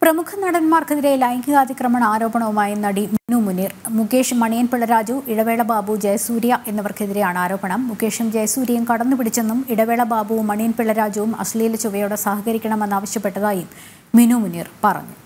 പ്രമുഖ നടന്മാർക്കെതിരെ ലൈംഗികാതിക്രമണ ആരോപണവുമായി നടി മിനു മുനീർ മുകേഷ് മണിയൻപിള്ള രാജു ഇടവേള ബാബു ജയസൂര്യ എന്നിവർക്കെതിരെയാണ് ആരോപണം മുകേഷും ജയസൂര്യയും കടന്നുപിടിച്ചെന്നും ഇടവേള ബാബുവും മണിയൻപിള്ള രാജുവും അശ്ലീല ചുവയോടെ സഹകരിക്കണമെന്നാവശ്യപ്പെട്ടതായും മിനു മുനീർ പറഞ്ഞു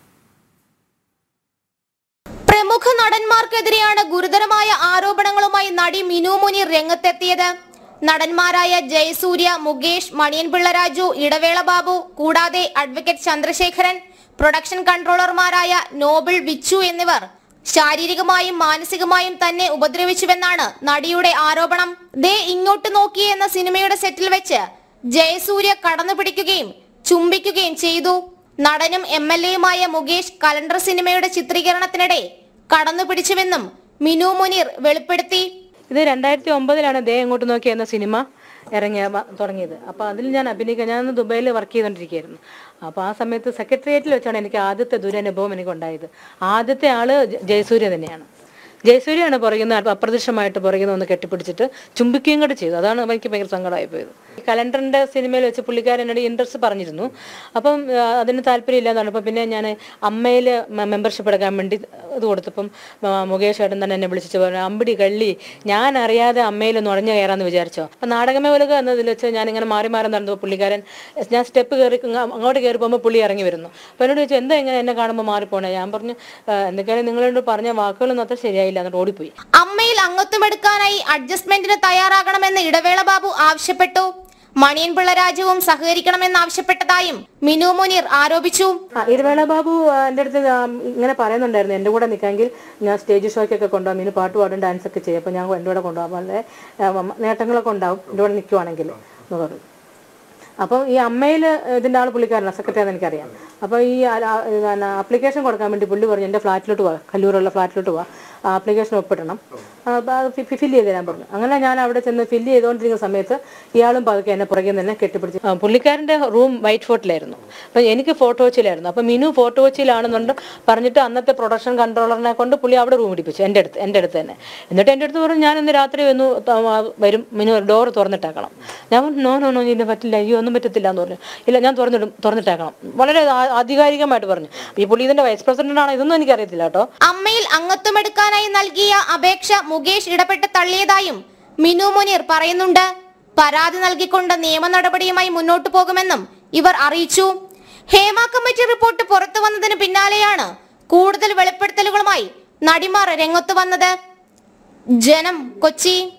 പ്രമുഖ നടന്മാർക്കെതിരെയാണ് ഗുരുതരമായ ആരോപണങ്ങളുമായി നടി മിനു മുനീർ രംഗത്തെത്തിയത് നടന്മാരായ ജയസൂര്യ മുകേഷ് മണിയൻപിള്ള രാജു ഇടവേള ബാബു കൂടാതെ അഡ്വക്കേറ്റ് ചന്ദ്രശേഖരൻ പ്രൊഡക്ഷൻ കൺട്രോളർമാരായ നോബിൾ വിച്ചു എന്നിവർ ശാരീരികമായും മാനസികമായും തന്നെ ഉപദ്രവിച്ചുവെന്നാണ് നടിയുടെ ആരോപണം ദേ ഇങ്ങോട്ട് നോക്കിയേ എന്ന സിനിമയുടെ സെറ്റിൽ വെച്ച് ജയസൂര്യ കടന്നു പിടിക്കുകയും ചുംബിക്കുകയും ചെയ്തു നടനും എം എൽ എയുമായ മുകേഷ് കലണ്ടർ സിനിമയുടെ ചിത്രീകരണത്തിനിടെ കടന്നു പിടിച്ചുവെന്നും മിനു മുനീർ വെളിപ്പെടുത്തി ഇത് രണ്ടായിരത്തി ഒമ്പതിലാണ് ദേ എങ്ങോട്ട് നോക്കി എന്ന സിനിമ ഇറങ്ങിയ വ- തുടങ്ങിയത് അപ്പോൾ അതിൽ ഞാൻ അഭിനയിക്കാൻ ഞാൻ അന്ന് ദുബൈയിൽ വർക്ക് ചെയ്തുകൊണ്ടിരിക്കുകയായിരുന്നു അപ്പോൾ ആ സമയത്ത് സെക്രട്ടേറിയറ്റിൽ വെച്ചാണ് എനിക്ക് ആദ്യത്തെ ദുരനുഭവം എനിക്ക് ഉണ്ടായത് ആദ്യത്തെ ആള് ജ- ജയസൂര്യ തന്നെയാണ് ജയസൂര്യയാണ് പുറകിൽ നിന്ന് അപ്രത്യക്ഷമായിട്ട് പുറകിൽ നിന്ന് ഒന്ന് കെട്ടിപ്പിടിച്ചിട്ട് ചുംബിക്കുകയും കൂടെ ചെയ്തു അതാണ് എനിക്ക് ഭയങ്കര സങ്കടമായി പോയത് ഈ കലണ്ടറിന്റെ സിനിമയിൽ വെച്ച് പുള്ളിക്കാരൻ എന്നോട് ഇൻട്രസ്റ്റ് പറഞ്ഞിരുന്നു അപ്പം ആ, അതിന് താല്പര്യമില്ലാതാണ് അപ്പം പിന്നെ ഞാൻ അമ്മയിൽ മെമ്പർഷിപ്പ് എടുക്കാൻ വേണ്ടി ഇത് കൊടുത്തപ്പം ആ, മുകേഷ് ഏട്ടൻ തന്നെ എന്നെ വിളിച്ചിട്ട് പറഞ്ഞു അമ്പിടി കള്ളി ഞാൻ അറിയാതെ അമ്മയിൽ നുഴഞ്ഞു കയറാന്ന് വിചാരിച്ചോ അപ്പം നാടകമേ ഉലക എന്നതിൽ വെച്ച് ഞാൻ ഇങ്ങനെ മാറി മാറി നടന്നപ്പോൾ പുള്ളിക്കാരൻ ഞാൻ സ്റ്റെപ്പ് കയറി അങ്ങ് അങ്ങോട്ട് കയറി പോകുമ്പോൾ പുള്ളി ഇറങ്ങി വരുന്നു അപ്പോൾ എന്നോട് ചോദിച്ചു എന്താ ഇങ്ങനെ എന്നെ കാണുമ്പോൾ മാറിപ്പോണേ ഞാൻ പറഞ്ഞു "ആ, എന്തൊക്കെയാലും നിങ്ങളോട് പറഞ്ഞ വാക്കുകളൊന്നും അത്ര ശരിയായില്ല എന്നിട്ട് ഓടിപ്പോയി അമ്മയിൽ അംഗത്വമെടുക്കാനായി അഡ്ജസ്റ്റ്മെന്റിന് തയ്യാറാകണമെന്ന് ഇടവേള ബാബു ആവശ്യപ്പെട്ടു മണിയൻപിള്ള രാജുവും സഹകരിക്കണമെന്നാവശ്യപ്പെട്ടതായും മിനു മുനീർ ആരോപിച്ചു ആ ഇടവേള ബാബു ആ, എൻ്റെ അടുത്ത് ആ, ഇങ്ങനെ പറയുന്നുണ്ടായിരുന്നു എൻ്റെ കൂടെ നിൽക്കാമെങ്കിൽ ഞാൻ സ്റ്റേജ് ഷോയ്ക്കൊക്കെ കൊണ്ടുപോകാം ഇനി പാട്ട് പാടും ഡാൻസ് ഒക്കെ ചെയ്യും അപ്പോൾ ഞാൻ എൻ്റെ കൂടെ കൊണ്ടുപോകാം വളരെ ആ, നേട്ടങ്ങളൊക്കെ ഉണ്ടാവും എൻ്റെ കൂടെ നിൽക്കുവാണെങ്കിൽ എന്ന് പറഞ്ഞു അപ്പം ഈ അമ്മയിൽ ഇതിൻ്റെ ആൾ പുള്ളിക്കാരനാണ് സെക്രട്ടറി എനിക്കറിയാം അപ്പോൾ ഈ ആപ്ലിക്കേഷൻ കൊടുക്കാൻ വേണ്ടി പുള്ളി പറഞ്ഞു എൻ്റെ ഫ്ലാറ്റിലോട്ട് പോവാ കല്ലൂരുള്ള ഫ്ലാറ്റിലോട്ട് പോവാ ആപ്ലിക്കേഷൻ ഒപ്പിടണം അപ്പോൾ അത് ഫില്ല് ചെയ്ത് തരാൻ പറഞ്ഞു അങ്ങനെ ഞാൻ അവിടെ ചെന്ന് ഫില്ല് ചെയ്തുകൊണ്ടിരിക്കുന്ന സമയത്ത് ഇയാളും പതുക്കെ എന്നെ പുറകെ തന്നെ കെട്ടിപ്പിടിച്ച് ആ, പുള്ളിക്കാരൻ്റെ റൂം വൈറ്റ് ഫോർട്ടിലായിരുന്നു അപ്പം എനിക്ക് ഫോട്ടോ കൊച്ചിയിലായിരുന്നു അപ്പം മിനു ഫോട്ടോ കൊച്ചിയിലാണെന്നുണ്ട് പറഞ്ഞിട്ട് അന്നത്തെ പ്രൊഡക്ഷൻ കൺട്രോളറിനെ കൊണ്ട് പുള്ളി അവിടെ റൂം ഇടിപ്പിച്ചു എൻ്റെ അടുത്ത് എൻ്റെ അടുത്ത് തന്നെ എന്നിട്ട് എൻ്റെ അടുത്ത് പറഞ്ഞു ഞാൻ ഇന്ന് രാത്രി വന്നു ത- ആ, വരും മിനു ഡോർ തുറന്നിട്ടേക്കണം ഞാൻ പറഞ്ഞു നോ നോ നോ ഇല്ല പറ്റില്ല അയ്യോ ഒന്നും പറ്റത്തില്ല എന്ന് പറഞ്ഞു ഇല്ല ഞാൻ തുറന്നിടും തുറന്നിട്ടേക്കണം വളരെ ആ- ആധികാരികമായിട്ട് പറഞ്ഞു ഈ പുള്ളി ഇതിൻ്റെ വൈസ് പ്രസിഡന്റ് ആണോ ഇതൊന്നും എനിക്കറിയത്തില്ല കേട്ടോ അമ്മയിൽ അംഗത്വമെടുക്കാനായി നൽകിയ അപേക്ഷ മുകേഷ് ഇടപെട്ട് തള്ളിയതായും മിനു മുനീർ പറയുന്നുണ്ട് പരാതി നൽകിക്കൊണ്ട് നിയമ നടപടിയുമായി മുന്നോട്ടു പോകുമെന്നും ഇവർ അറിയിച്ചു ഹേമ കമ്മിറ്റി റിപ്പോർട്ട് പുറത്തു വന്നതിന് പിന്നാലെയാണ് കൂടുതൽ വെളിപ്പെടുത്തലുകളുമായി നടിമാർ രംഗത്തു വന്നത് ജനം കൊച്ചി